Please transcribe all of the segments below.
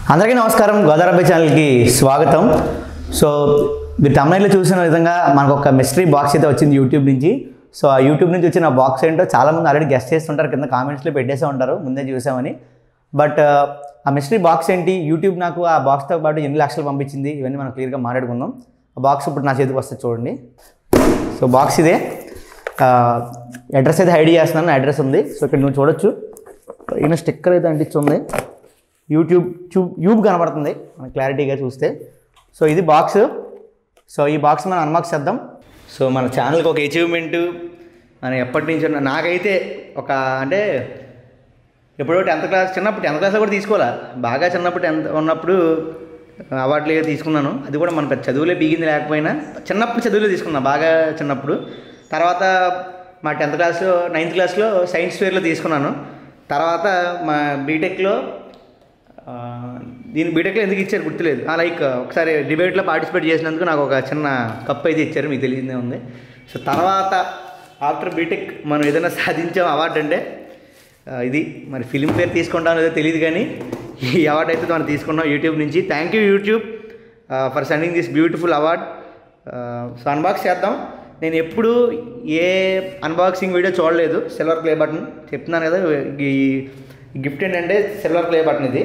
అందరికీ నమస్కారం గోదావరి ఛానల్కి స్వాగతం సో మీరు తమిళలో చూసిన విధంగా మనకు ఒక మిస్టరీ బాక్స్ అయితే వచ్చింది యూట్యూబ్ నుంచి సో ఆ యూట్యూబ్ నుంచి వచ్చిన బాక్స్ ఏంటో చాలామంది ఆల్రెడీ గెస్ట్ చేస్తుంటారు కింద కామెంట్స్లో పెట్టేసే ఉంటారు ముందే చూసామని బట్ ఆ మిస్టరీ బాక్స్ ఏంటి యూట్యూబ్ నాకు ఆ బాక్స్తో పాటు ఎన్ని లక్షలు పంపించింది ఇవన్నీ మనం క్లియర్గా మాట్లాడుకుందాం ఆ బాక్స్ ఇప్పుడు నా చేతికి వస్తుంది చూడండి సో బాక్స్ ఇదే అడ్రస్ అయితే హైడ్ చేస్తున్నాను అడ్రస్ ఉంది సో ఇక్కడ నువ్వు చూడొచ్చు ఈయన స్టిక్కర్ అయితే అంటించుంది యూట్యూబ్ ట్యూబ్ యూబ్ కనబడుతుంది మనకి క్లారిటీగా చూస్తే సో ఇది బాక్స్ సో ఈ బాక్స్ మనం అన్బాక్స్ చేద్దాం సో మన ఛానల్కి ఒక అచీవ్మెంట్ మనం ఎప్పటి నుంచి ఉన్న- నాకైతే ఒక అంటే ఎప్పుడో టెన్త్ క్లాస్ చిన్నప్పుడు టెన్త్ క్లాస్లో కూడా తీసుకోవాలా బాగా చిన్నప్పుడు టెన్త్ ఉన్నప్పుడు అవార్డులు ఏదో తీసుకున్నాను అది కూడా మన పెద్ద చదువులే బీగింది లేకపోయినా చిన్నప్పుడు చదువులో తీసుకున్నా బాగా చిన్నప్పుడు తర్వాత మా టెన్త్ క్లాస్లో నైన్త్ క్లాస్లో సైన్స్ ఫేర్లో తీసుకున్నాను తర్వాత మా బీటెక్లో ఆ, దీని బీటెక్లో ఎందుకు ఇచ్చారు గుర్తులేదు ఆ, లైక్ ఒకసారి డిబేట్లో పార్టిసిపేట్ చేసినందుకు నాకు ఒక చిన్న కప్ అయితే ఇచ్చారు మీకు తెలియదే ఉంది సో తర్వాత ఆఫ్టర్ బీటెక్ మనం ఏదైనా సాధించాం అవార్డు అంటే ఆ, ఇది మరి ఫిలిం ఫేర్ తీసుకుంటాం లేదో తెలియదు కానీ ఈ అవార్డు అయితే మనం తీసుకున్నాం యూట్యూబ్ నుంచి thank you YouTube for sending this beautiful award so unbox చేద్దాం నేను ఎప్పుడు ఏ అన్బాక్సింగ్ వీడియో చూడలేదు సిల్వర్ ప్లే బటన్ చెప్తున్నాను కదా ఈ గిఫ్ట్ ఏంటంటే సిల్వర్ ప్లే బటన్ ఇది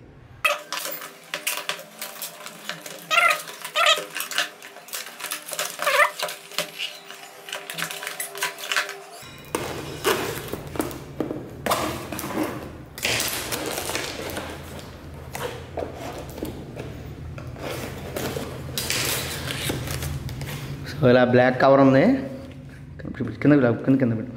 సో ఇలా బ్లాక్ కవర్ ఉంది కింద కింద కింద పెట్టు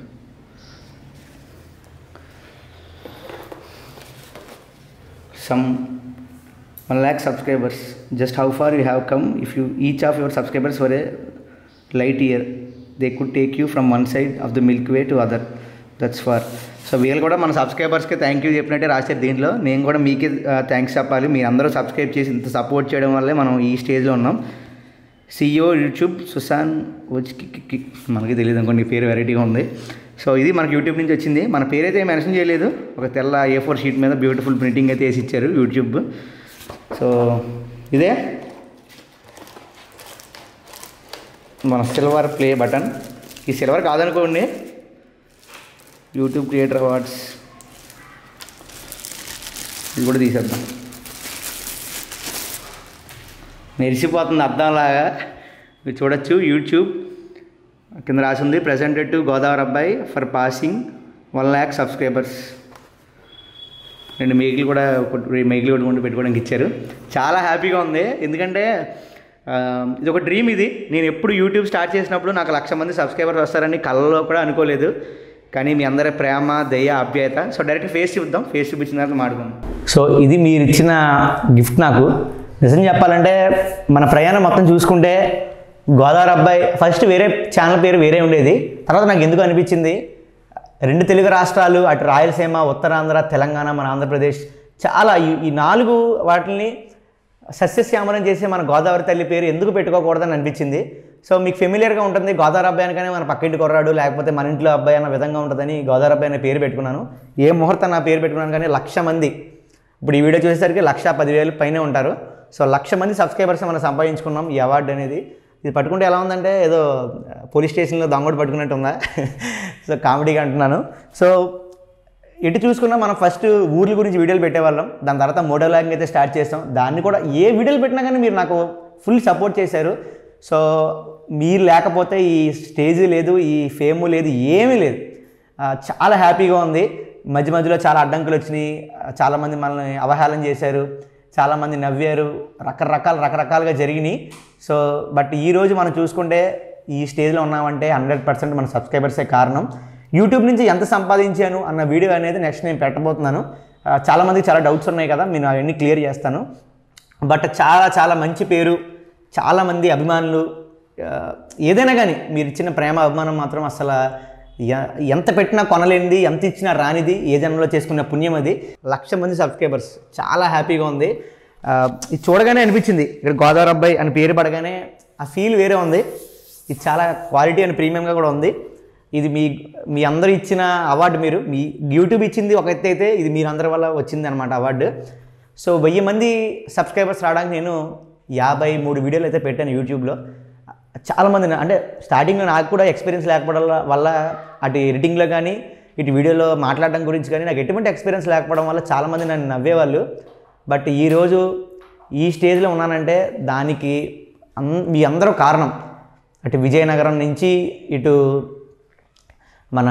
some one lakh subscribers just how far you have come if you each of your subscribers were a light year they could take you from one side of the milk way to other that's far so వీళ్ళు కూడా మన సబ్స్క్రైబర్స్కి thank you చెప్పినట్టే రాశారు దీంట్లో నేను కూడా మీకే థ్యాంక్స్ చెప్పాలి మీరు అందరూ సబ్స్క్రైబ్ చేసి ఇంత సపోర్ట్ చేయడం వల్లే మనం ఈ స్టేజ్లో ఉన్నాం సిఇఓ యూట్యూబ్ సుశాన్ కి మనకి తెలియదు అనుకోండి ఈ పేరు వెరైటీగా ఉంది సో ఇది మనకి యూట్యూబ్ నుంచి వచ్చింది మన పేరు అయితే మెన్షన్ చేయలేదు ఒక తెల్ల ఏ ఫోర్ షీట్ మీద బ్యూటిఫుల్ ప్రింటింగ్ అయితే వేసి ఇచ్చారు యూట్యూబ్ సో ఇదే మన సిల్వర్ ప్లే బటన్ ఈ సిల్వర్ కాదనుకోండి యూట్యూబ్ క్రియేటర్ అవార్డ్స్ ఇది కూడా తీసేద్దాం మెరిసిపోతుంది అర్థంలాగా మీరు చూడొచ్చు యూట్యూబ్ కింద రాసింది ప్రెసెంటెడ్ టు గోదావరి అబ్బాయి for passing one lakh subscribers రెండు మేకులు కూడా ఒకటి మేకులు కొట్టుకుంటూ పెట్టుకోవడానికి ఇచ్చారు చాలా హ్యాపీగా ఉంది ఎందుకంటే ఆ, ఇది ఒక డ్రీమ్ ఇది నేను ఎప్పుడు యూట్యూబ్ స్టార్ట్ చేసినప్పుడు నాకు లక్ష మంది సబ్స్క్రైబర్స్ వస్తారని కళ్ళలో కూడా అనుకోలేదు కానీ మీ అందరి ప్రేమ దయ అభ్యత సో డైరెక్ట్ ఫేస్ చూద్దాం ఫేస్ చూపించిన తర్వాత మాట్లాడుకుందాం సో ఇది మీరు ఇచ్చిన గిఫ్ట్ నాకు నిజం చెప్పాలంటే మన ప్రయాణం మొత్తం చూసుకుంటే గోదావరి అబ్బాయి ఫస్ట్ వేరే ఛానల్ పేరు వేరే ఉండేది తర్వాత నాకు ఎందుకు అనిపించింది రెండు తెలుగు రాష్ట్రాలు అటు రాయలసీమ ఉత్తరాంధ్ర తెలంగాణ మన ఆంధ్రప్రదేశ్ చాలా ఈ ఈ నాలుగు వాటిని సస్యశ్యామలం చేసే మన గోదావరి తల్లి పేరు ఎందుకు పెట్టుకోకూడదని అనిపించింది సో మీకు ఫెమిలియర్గా ఉంటుంది గోదావరి అబ్బాయి అనగానే మన పక్కింటి కుర్రాడు లేకపోతే మన ఇంట్లో అబ్బాయి అన్న విధంగా ఉంటుందని గోదావరి అబ్బాయి అనే పేరు పెట్టుకున్నాను ఏ ముహూర్తం నా పేరు పెట్టుకున్నాను కానీ లక్ష మంది ఇప్పుడు ఈ వీడియో చూసేసరికి లక్ష పదివేలు పైనే ఉంటారు సో లక్ష మంది సబ్స్క్రైబర్స్ మనం సంపాదించుకున్నాం ఈ అవార్డు అనేది ఇది పట్టుకుంటే ఎలా ఉందంటే ఏదో పోలీస్ స్టేషన్లో దొంగడు పట్టుకున్నట్టు ఉందా సో కామెడీగా అంటున్నాను సో ఎటు చూసుకున్నా మనం ఫస్ట్ ఊర్ల గురించి వీడియోలు పెట్టేవాళ్ళం దాని తర్వాత మోడో లాగింగ్ అయితే స్టార్ట్ చేస్తాం దాన్ని కూడా ఏ వీడియోలు పెట్టినా కానీ మీరు నాకు ఫుల్ సపోర్ట్ చేశారు సో మీరు లేకపోతే ఈ స్టేజ్ లేదు ఈ ఫేము లేదు ఏమీ లేదు ఆ, చాలా హ్యాపీగా ఉంది మధ్య మధ్యలో చాలా అడ్డంకులు వచ్చినాయి ఆ, చాలామంది మనల్ని అవహేళన చేశారు చాలామంది నవ్వారు రకరకాల రకరకాలుగా జరిగినాయి సో బట్ ఈరోజు మనం చూసుకుంటే ఈ స్టేజ్లో ఉన్నామంటే హండ్రెడ్ పర్సెంట్ మన సబ్స్క్రైబర్సే కారణం యూట్యూబ్ నుంచి ఎంత సంపాదించాను అన్న వీడియో అనేది నెక్స్ట్ నేను పెట్టబోతున్నాను ఆ, చాలామందికి చాలా డౌట్స్ ఉన్నాయి కదా నేను అవన్నీ క్లియర్ చేస్తాను బట్ చాలా చాలా మంచి పేరు చాలామంది అభిమానులు ఆ, ఏదైనా కానీ మీరు ఇచ్చిన ప్రేమ అభిమానం మాత్రం అసలు ఎ- ఎంత పెట్టినా కొనలేనిది ఎంత ఇచ్చినా రానిది ఏ జన్మలో చేసుకున్న పుణ్యం అది లక్ష మంది సబ్స్క్రైబర్స్ చాలా హ్యాపీగా ఉంది ఆ, ఇది చూడగానే అనిపించింది ఇక్కడ గోదావరి అబ్బాయి అని పేరు పడగానే ఆ ఫీల్ వేరే ఉంది ఇది చాలా క్వాలిటీ అండ్ ప్రీమియంగా కూడా ఉంది ఇది మీ మీ అందరూ ఇచ్చిన అవార్డు మీరు మీ యూట్యూబ్ ఇచ్చింది ఒక ఎత్తు అయితే ఇది మీరందరి వల్ల వచ్చింది అనమాట అవార్డు సో వెయ్యి మంది సబ్స్క్రైబర్స్ రావడానికి నేను యాభై మూడు వీడియోలు అయితే పెట్టాను యూట్యూబ్లో చాలామంది నా- అంటే స్టార్టింగ్లో నాకు కూడా ఎక్స్పీరియన్స్ లేకపోవడం వల్ల- వల్ల అటు ఎడిటింగ్లో కానీ ఇటు వీడియోలో మాట్లాడడం గురించి కానీ నాకు ఎటువంటి ఎక్స్పీరియన్స్ లేకపోవడం వల్ల చాలామంది నన్ను నవ్వేవాళ్ళు బట్ ఈరోజు ఈ స్టేజ్లో ఉన్నానంటే దానికి అన్ మీ అందరూ కారణం అటు విజయనగరం నుంచి ఇటు మన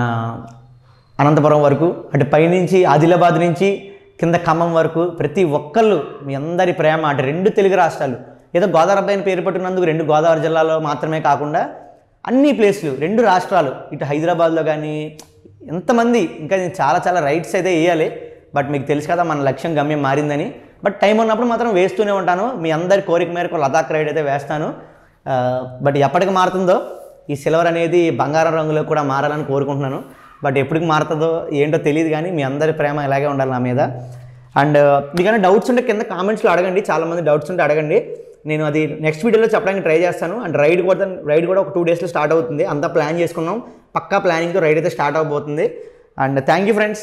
అనంతపురం వరకు అటు పైనుంచి ఆదిలాబాద్ నుంచి కింద ఖమ్మం వరకు ప్రతి ఒక్కళ్ళు మీ అందరి ప్రేమ అటు రెండు తెలుగు రాష్ట్రాలు ఏదో గోదావరి అబ్బాయిని పేరు పట్టుకున్నందుకు రెండు గోదావరి జిల్లాలో మాత్రమే కాకుండా అన్ని ప్లేస్లు రెండు రాష్ట్రాలు ఇటు హైదరాబాద్లో కానీ ఎంతమంది ఇంకా నేను చాలా చాలా రైట్స్ అయితే వేయాలి బట్ మీకు తెలుసు కదా మన లక్ష్యం గమ్యం మారిందని బట్ టైం ఉన్నప్పుడు మాత్రం వేస్తూనే ఉంటాను మీ అందరి కోరిక మేరకు లదాఖ్ రైడ్ అయితే వేస్తాను ఆ, బట్ ఎప్పటికి మారుతుందో ఈ సిల్వర్ అనేది బంగారం రంగులో కూడా మారాలని కోరుకుంటున్నాను బట్ ఎప్పటికి మారుతుందో ఏంటో తెలియదు కానీ మీ అందరి ప్రేమ ఇలాగే ఉండాలి నా మీద అండ్ మీకైనా డౌట్స్ ఉంటే కింద కామెంట్స్లో అడగండి చాలామంది డౌట్స్ ఉంటే అడగండి నేను అది నెక్స్ట్ వీడియోలో చెప్పడానికి ట్రై చేస్తాను అండ్ రైడ్ కూడా రైడ్ కూడా ఒక టూ డేస్లో స్టార్ట్ అవుతుంది అంతా ప్లాన్ చేసుకున్నాం పక్కా ప్లానింగ్తో రైడ్ అయితే స్టార్ట్ అవబోతుంది అండ్ థ్యాంక్ యూ ఫ్రెండ్స్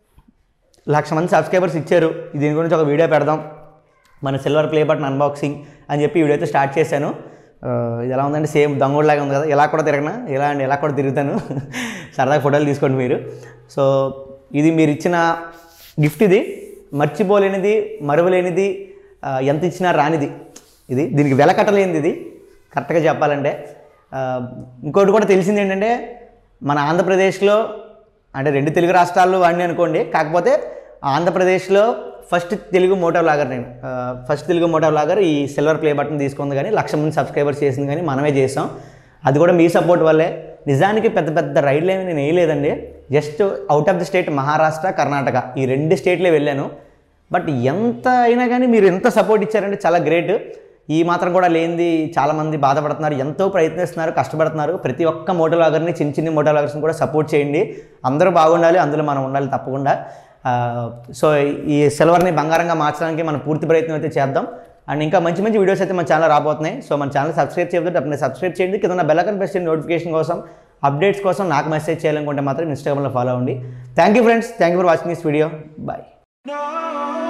లక్ష మంది సబ్స్క్రైబర్స్ ఇచ్చారు దీని గురించి ఒక వీడియో పెడదాం మన సిల్వర్ ప్లే బటన్ అన్బాక్సింగ్ అని చెప్పి వీడియో అయితే స్టార్ట్ చేశాను ఆ, ఇది ఎలా ఉందంటే సేమ్ దొంగోడ్లాగా ఉంది కదా ఇలా కూడా తిరగనా ఇలా అండి ఇలా కూడా తిరుగుతాను సరదాగా ఫోటోలు తీసుకోండి మీరు సో ఇది మీరు ఇచ్చిన గిఫ్ట్ ఇది మర్చిపోలేనిది మరువలేనిది ఆ, ఎంత ఇచ్చినా రానిది ఇది దీనికి వెల కట్టలేనిది ఇది కరెక్ట్గా చెప్పాలంటే ఆ, ఇంకోటి కూడా తెలిసింది ఏంటంటే మన ఆంధ్రప్రదేశ్లో అంటే రెండు తెలుగు రాష్ట్రాల్లో వాడిని అనుకోండి కాకపోతే ఆంధ్రప్రదేశ్లో ఫస్ట్ తెలుగు మోటార్ లాగర్ నేను ఆ, ఫస్ట్ తెలుగు మోటార్ లాగర్ ఈ సిల్వర్ ప్లే బటన్ తీసుకుంది కానీ లక్ష మంది సబ్స్క్రైబర్స్ చేసింది కానీ మనమే చేసాం అది కూడా మీ సపోర్ట్ వల్లే నిజానికి పెద్ద పెద్ద రైడ్లు ఏమి నేను వేయలేదండి just out of the state Maharashtra Karnataka ఈ రెండు స్టేట్లే వెళ్ళాను బట్ ఎంత అయినా కానీ మీరు ఎంత సపోర్ట్ ఇచ్చారంటే చాలా గ్రేట్ ఈ మాత్రం కూడా లేనిది చాలామంది బాధపడుతున్నారు ఎంతో ప్రయత్నిస్తున్నారు కష్టపడుతున్నారు ప్రతి ఒక్క మోటో లాగర్ని చిన్న చిన్న మోటో లాగర్స్ని కూడా సపోర్ట్ చేయండి అందరూ బాగుండాలి అందులో మనం ఉండాలి తప్పకుండా ఆ, సో ఈ సిల్వర్ని బంగారంగా మార్చడానికి మనం పూర్తి ప్రయత్నం అయితే చేద్దాం అండ్ ఇంకా మంచి మంచి వీడియోస్ అయితే మన ఛానల్ రాబోతున్నాయి సో మన ఛానల్ సబ్స్క్రైబ్ చేయకపోతే తప్పని సబ్స్క్రైబ్ చేయండి కింద బెల్ ఐకాన్ ప్రెస్ చేయండి నోటిఫికేషన్ కోసం అప్డేట్స్ కోసం నాకు మెసేజ్ చేయాలనుకుంటే మాత్రం ఇన్స్టాగ్రామ్లో ఫాలో అవ్వండి thank you friends thank you for watching this video bye No.